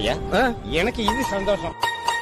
இல்லையா எனக்கு இது சந்தோஷம்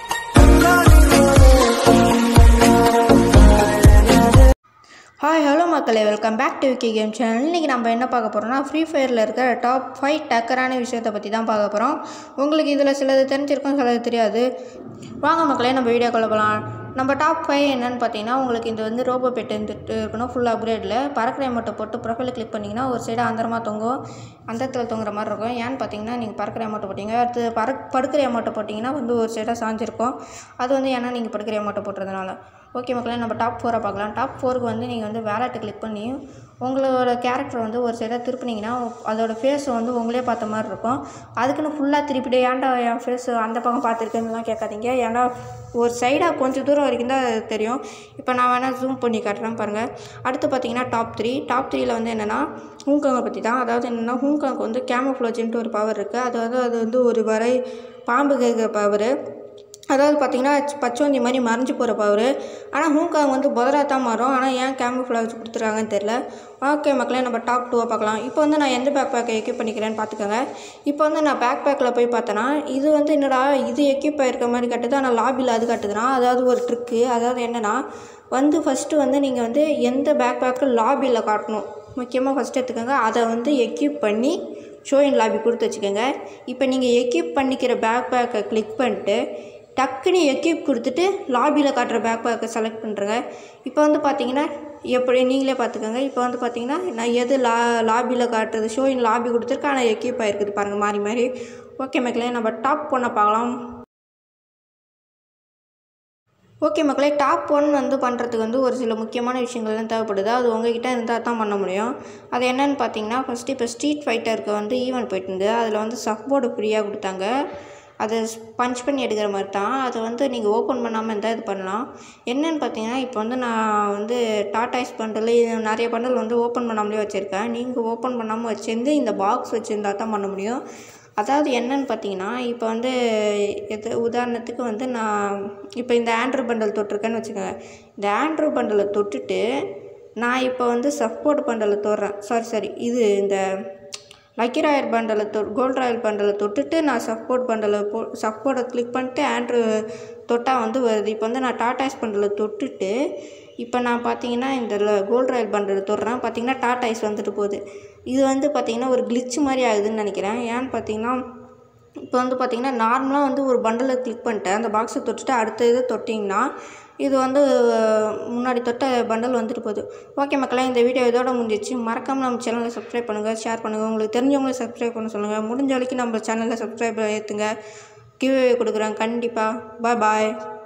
ஹாய் ஹலோ மக்களே welcome back to Vicky game channel இன்றைக்கி நம்ம என்ன பார்க்க போகிறோம்னா ஃப்ரீ ஃபயரில் இருக்கிற டாப் ஃபைவ் டக்கரான விஷயத்தை பற்றி தான் பார்க்க போகிறோம் உங்களுக்கு இதில் சிலது தெரிஞ்சிருக்கும் சிலது தெரியாது வாங்க மக்களே நம்ம வீடியோ போகலாம் நம்ம டாப் ஃபைவ் என்னன்னு பார்த்தீங்கன்னா உங்களுக்கு இது வந்து ரோபோ பெட் இருந்துட்டு இருக்கணும் ஃபுல் அப்கிரேடில் பறக்கிற அமௌண்ட்டை போட்டு ப்ரொஃபைலை கிளிக் பண்ணிங்கன்னா ஒரு சைடு அந்தரமாக தொங்கும் அந்தத்தில் தொங்குற மாதிரி இருக்கும் ஏன்னு பார்த்தீங்கன்னா நீங்கள் பறக்கிற அமௌண்ட்டை போட்டிங்க அடுத்து பறக் படுக்கிற அமௌண்ட்டை போட்டிங்கன்னா வந்து ஒரு சைடாக சாஞ்சிருக்கும் அது வந்து ஏன்னா நீங்கள் படுக்கிற அமௌண்ட்டை போட்டுறதுனால ஓகே மக்களே நம்ம டாப் ஃபோரை பார்க்கலாம் டாப் ஃபோருக்கு வந்து நீங்கள் வந்து வேலட்டை கிளிக் பண்ணி உங்களோட கேரக்டர் வந்து ஒரு சைடாக திருப்பினீங்கன்னா அதோட ஃபேஸ் வந்து உங்களே பார்த்த மாதிரி இருக்கும் அதுக்குன்னு ஃபுல்லாக திருப்பிட்டு ஏன்டா என் ஃபேஸ் அந்த பக்கம் பார்த்துருக்கேன்னுலாம் கேட்காதீங்க ஏன்டா ஒரு சைடாக கொஞ்சம் தூரம் வரைக்கும் தான் தெரியும் இப்போ நான் வேணால் ஜூம் பண்ணி காட்டுறேன் பாருங்கள் அடுத்து பார்த்தீங்கன்னா டாப் த்ரீ டாப் த்ரீயில் வந்து என்னென்னா ஹூங்காங்கை பற்றி தான் அதாவது என்னென்னா ஹூங்காங்க்கு வந்து கேமோஃப்ளோஜின்ட்டு ஒரு பவர் இருக்குது அது வந்து அது வந்து ஒரு வரை பாம்பு கேட்குற பவர் அதாவது பார்த்தீங்கன்னா பச்சோந்தி மாதிரி மறைஞ்சு போகிற பவர் ஆனால் ஹூங்காங் வந்து புதரா தான் மாறும் ஆனால் ஏன் கேமோஃப்ளாஜ் கொடுத்துருக்காங்கன்னு தெரில ஓகே மக்களே நம்ம டாப் டூவை பார்க்கலாம் இப்போ வந்து நான் எந்த பேக் பேக்கை எக்யூப் பண்ணிக்கிறேன்னு பார்த்துக்கோங்க இப்போ வந்து நான் பேக் பேக்கில் போய் பார்த்தேன்னா இது வந்து என்னடா இது எக்யூப் ஆகிருக்க மாதிரி காட்டுது ஆனால் லாபியில் அது காட்டுதுன்னா அதாவது ஒரு ட்ரிக்கு அதாவது என்னென்னா வந்து ஃபஸ்ட்டு வந்து நீங்கள் வந்து எந்த பேக் பேக்கு லாபியில் காட்டணும் முக்கியமாக ஃபஸ்ட்டு எடுத்துக்கோங்க அதை வந்து எக்யூப் பண்ணி ஷோயின் லாபி கொடுத்து வச்சுக்கோங்க இப்போ நீங்கள் எக்யூப் பண்ணிக்கிற பேக் பேக்கை கிளிக் பண்ணிட்டு டக்குன்னு எக்யூப் கொடுத்துட்டு லாபியில் காட்டுற பேக் பேக்கை செலக்ட் பண்ணுறேங்க இப்போ வந்து பார்த்தீங்கன்னா எப்படி நீங்களே பார்த்துக்கோங்க இப்போ வந்து பார்த்தீங்கன்னா நான் எது லா லாபியில் காட்டுறது ஷோயின் லாபி கொடுத்துருக்கு ஆனால் எக்யூப் ஆகிருக்குது பாருங்கள் மாறி மாறி ஓகே மக்களே நம்ம டாப் பண்ண பார்க்கலாம் ஓகே மக்களே டாப் ஒன் வந்து பண்ணுறதுக்கு வந்து ஒரு சில முக்கியமான விஷயங்கள்லாம் தேவைப்படுது அது உங்ககிட்ட இருந்தால் தான் பண்ண முடியும் அது என்னன்னு பார்த்தீங்கன்னா ஃபஸ்ட்டு இப்போ ஸ்ட்ரீட் ஃபைட்டருக்கு வந்து ஈவெண்ட் போயிட்டு இருந்து அதில் வந்து சஃப் போர்டு ஃப்ரீயாக கொடுத்தாங்க அதை பஞ்ச் பண்ணி எடுக்கிற மாதிரி தான் அதை வந்து நீங்கள் ஓப்பன் பண்ணாமல் இருந்தால் இது பண்ணலாம் என்னென்னு பார்த்தீங்கன்னா இப்போ வந்து நான் வந்து டாடாய்ஸ் பண்டல் நிறைய பண்டல் வந்து ஓப்பன் பண்ணாமலே வச்சுருக்கேன் நீங்கள் ஓப்பன் பண்ணாமல் வச்சுருந்து இந்த பாக்ஸ் வச்சுருந்தா தான் பண்ண முடியும் அதாவது என்னன்னு பார்த்தீங்கன்னா இப்போ வந்து எது உதாரணத்துக்கு வந்து நான் இப்போ இந்த ஆண்ட்ரூ பண்டல் தொட்டிருக்கேன்னு வச்சுக்கோங்க இந்த ஆண்ட்ரூ பண்டலை தொட்டுட்டு நான் இப்போ வந்து சப்போர்ட் பண்டலை தொடுறேன் சாரி சாரி இது இந்த லக்கி ராயர் பண்டலை தொ கோல்ட் ராயல் பண்டலை தொட்டுட்டு நான் சப்போர்ட் பண்டலை போ சப்போர்ட்டை கிளிக் பண்ணிட்டு ஆண்ட்ரு தொட்டால் வந்து வருது இப்போ வந்து நான் டாடாய்ஸ் பண்டலை தொட்டுட்டு இப்போ நான் பார்த்தீங்கன்னா இந்த கோல்ட் ராயல் பண்டலை தொடுறேன் பார்த்தீங்கன்னா டாடாய்ஸ் வந்துட்டு போகுது இது வந்து பார்த்திங்கன்னா ஒரு கிளிச் மாதிரி ஆகுதுன்னு நினைக்கிறேன் ஏன்னு பார்த்தீங்கன்னா இப்போ வந்து பார்த்திங்கன்னா நார்மலாக வந்து ஒரு பண்டலை கிளிக் பண்ணிட்டேன் அந்த பாக்ஸை தொட்டுட்டு அடுத்த இது தொட்டிங்கன்னா இது வந்து முன்னாடி தொட்ட பண்டல் வந்துட்டு போகுது ஓகே மக்களே இந்த வீடியோ இதோட முடிஞ்சிச்சு மறக்காமல் நம்ம சேனலை சப்ஸ்கிரைப் பண்ணுங்கள் ஷேர் பண்ணுங்கள் உங்களுக்கு தெரிஞ்சவங்களை சப்ஸ்கிரைப் பண்ண சொல்லுங்கள் முடிஞ்ச வரைக்கும் நம்ம சேனலில் சப்ஸ்கிரைப் ஏற்றுங்க கிவ்வே கொடுக்குறேன் கண்டிப்பாக பாய் பாய்